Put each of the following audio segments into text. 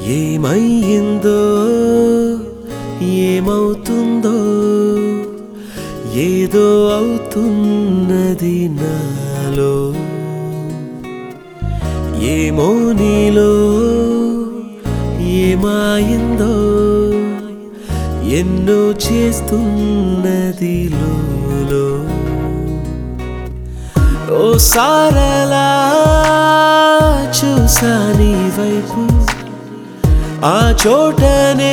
ఏమయ్యిందో ఏమవుతుందో ఏదో అవుతున్నది నాలో ఏమో నీలో ఏమాయిందో ఎన్నో చేస్తున్నది లోలో ఓ సారలా చూసా నీ వైపు ఆ చోటనే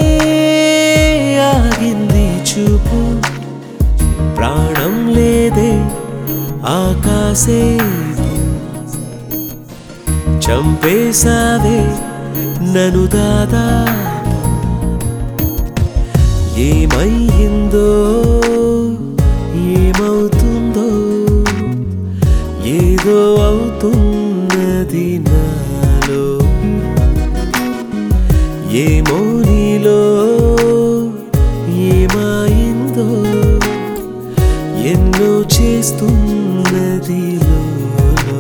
ఆగింది చూపు ప్రాణం లేదే ఆకాశే చంపేశావే నను దాదా ఏమయ్యిందో ఏమవుతుందో ఏదో అవుతున్నది నాలో ఏమో నీలో ఏమాయిందో ఎన్నో చేస్తున్నది లోలో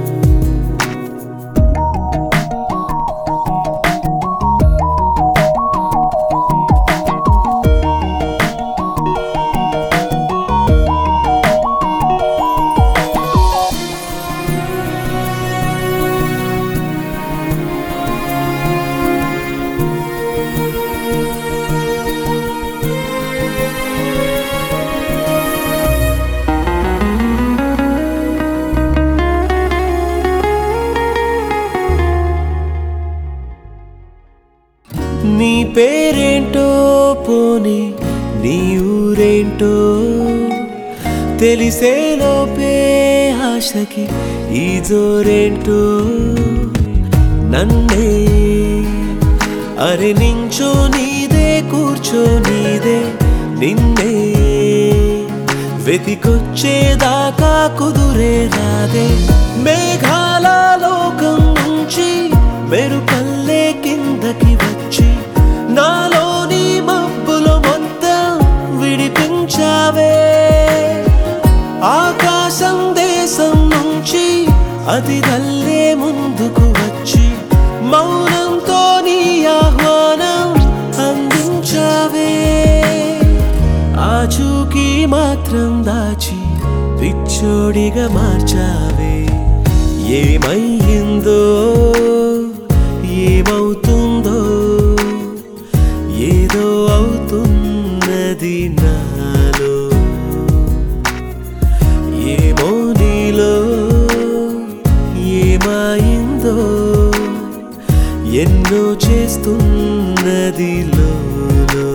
నీ పేరేంటో పోని నీ ఊరేంటో తెలిసేలోపే ఆశకి ఈ జోరేంటో నన్నే అరే నించో నీదే కూర్చో నీదే నిన్నే వెతికొచ్చేదాకా కుదురే రాదే మేఘాల లోకం నుంచి మెరుపల్లే కిందకి వచ్చి నాలోని మబ్బులు మొత్తం విడిపించావే ఆకాశం దేశం నుంచి అతిథల్లే ముందుకు వచ్చి మౌనంతో నీ ఆహ్వానం అందించావే ఆచూకీ మాత్రం దాచి పిచ్చోడిగా మార్చావే ఏమయ్యిందో ఏమవుతుందో ఏదో అవుతున్నది నాలో ఏమో నీలో ఏమాయిందో ఎన్నో చేస్తున్నది లోలో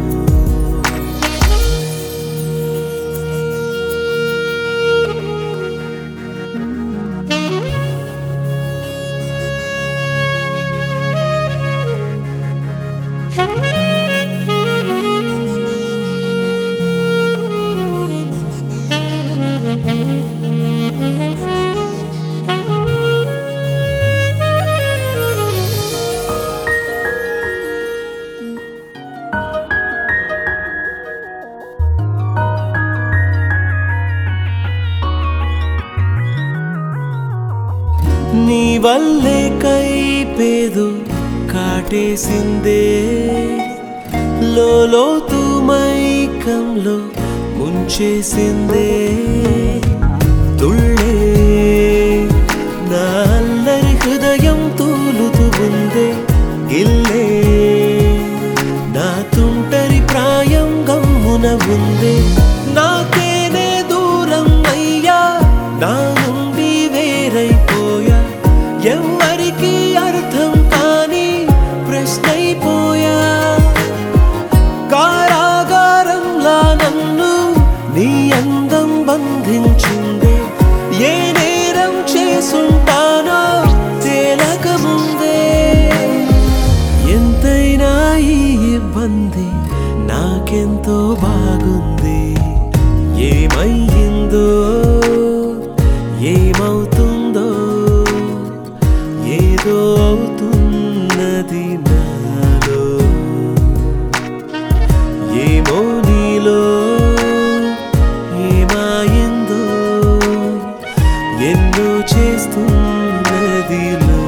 నీ వల్లే కైపేదు కాటేసిందే లోతు మైకంలో ముంచేసిందే తుళ్ళే నా అల్లరి హృదయం తూలుతూ ఉందే గిల్లే నా తుంటరి ప్రాయం గమ్మున ఉందే నాకేనే దూరం అయ్యా నా నుండి వేరైపోయా ఎవ్వరికి అర్థం కాని ప్రశ్నైపోయా కారాగారంలా నన్ను నీ అందం బంధించిందే ఏ నేరం చేసుంటానో తేలక ముందే ఎంతైనా ఈ ఇబ్బంది నాకెంతో బాగుంది ఏమయ్యిందో ఏమవుతుందో ఏదో అవుతున్నది నాలో ఏమో నీలో ఏమాయిందో ఎన్నో చేస్తున్నది లో